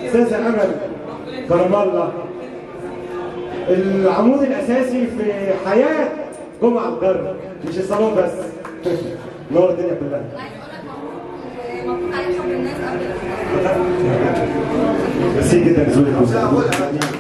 استاذه امل كرم الله العمود الاساسي في حياه جمعه الغرب مش الصالون بس نور الدنيا كلها مبروك عليك حب الناس قبل ميرسي جدا لزوجك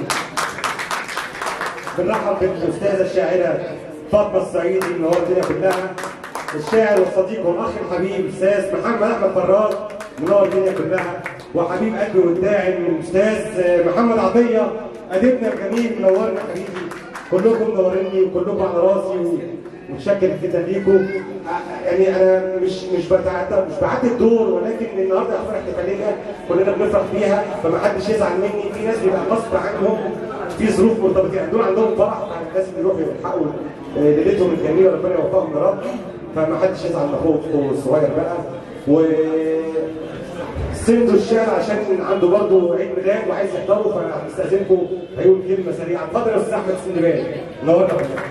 بنرحب بالاستاذه الشاعره فاطمه الصعيدي منور الدنيا كلها الشاعر والصديق والاخ الحبيب الاستاذ محمد احمد فراج منور الدنيا كلها وحبيب قلبي والداعم الاستاذ محمد عطيه اديبنا الجميل منورنا حبيبي كلكم منوريني وكلكم على راسي و- متشكر جدا ليكم يعني انا مش مش بتعدى مش بعدي الدور ولكن النهارده اخبار احتفاليه كلنا بنفرح بيها فما حدش يزعل مني في ناس بيبقى غصب عنهم في ظروف مرتبطه يعني دول عندهم فرح لازم يروحوا يلحقوا آه، ليلتهم الجميله ربنا يوفقهم يا رب فما حدش يزعل من اخوه الصغير بقى و سندوا الشارع عشان عنده برضه عيد ميلاد وعايز يحضره فهستاذنكم هيقول كلمه سريعه اتفضل يا استاذ احمد سندباد نورنا والله.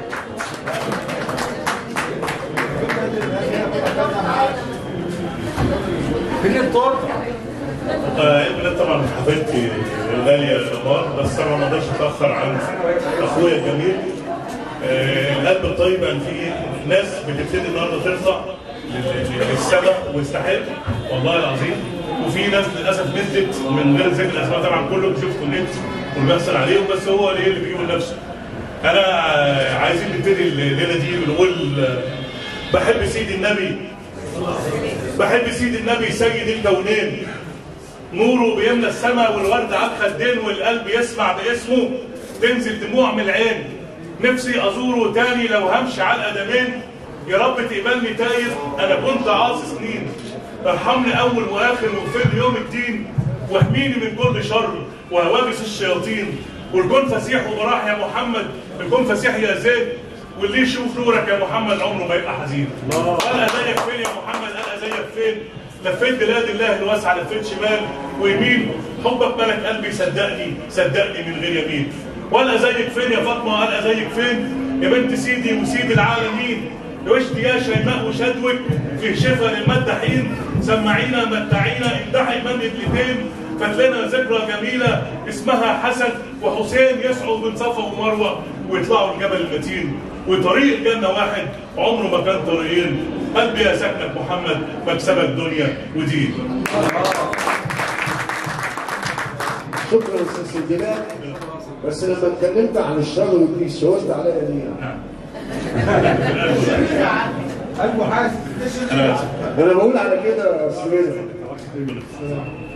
فين الطور؟ آه، ابنة طبعا حبيبتي غالية الأمار بس طبعا ما اقدرش اتأخر عن أخويا الجميل آه، القلب الطيب أن في ناس بتبتدي النهارده ترفع لل- للسماء ويستحق والله العظيم وفي ناس للأسف نزلت من غير ذكر الأسماء طبعا كله بيشوفوا النت واللي بيحصل عليهم بس هو ليه اللي بيجيبه لنفسه أنا آه، عايزين نبتدي الليلة دي بنقول آه، بحب سيدي النبي بحب سيدي النبي سيد الكونين نوره بيملى السماء والورد على الخدين والقلب يسمع باسمه تنزل دموع من العين نفسي ازوره تاني لو همشي على القدمين يا رب تقبلني تايب انا كنت عاصي سنين ارحمني اول واخر واغفر لي يوم الدين واحميني من كل شر وهواجس الشياطين والكون فسيح وبراح يا محمد الكون فسيح يا زيد واللي يشوف نورك يا محمد عمره ما يبقى حزين قال زيك فين يا محمد قال زيك فين لفيت بلاد الله الواسعه لفيت شمال ويمين حبك ملك قلبي صدقني صدقني من غير يمين ولا زيك فين يا فاطمه ولا زيك فين يا بنت سيدي وسيد العالمين وشت يا شيماء وشدوك فيه شفا للمدحين سمعينا متعينا امدحي من ابنتين فات لنا ذكرى جميلة اسمها حسن وحسين يسعوا من صفا ومروة ويطلعوا الجبل المتين وطريق الجنة واحد عمره ما كان طريقين قلبي يا سكنك محمد مكسبك دنيا ودين شكرا استاذ سيدنا بس لما اتكلمت عن الشر والبيس شاورت عليا ليه؟ قلبه حاسس أنا انا بقول على كده يا استاذ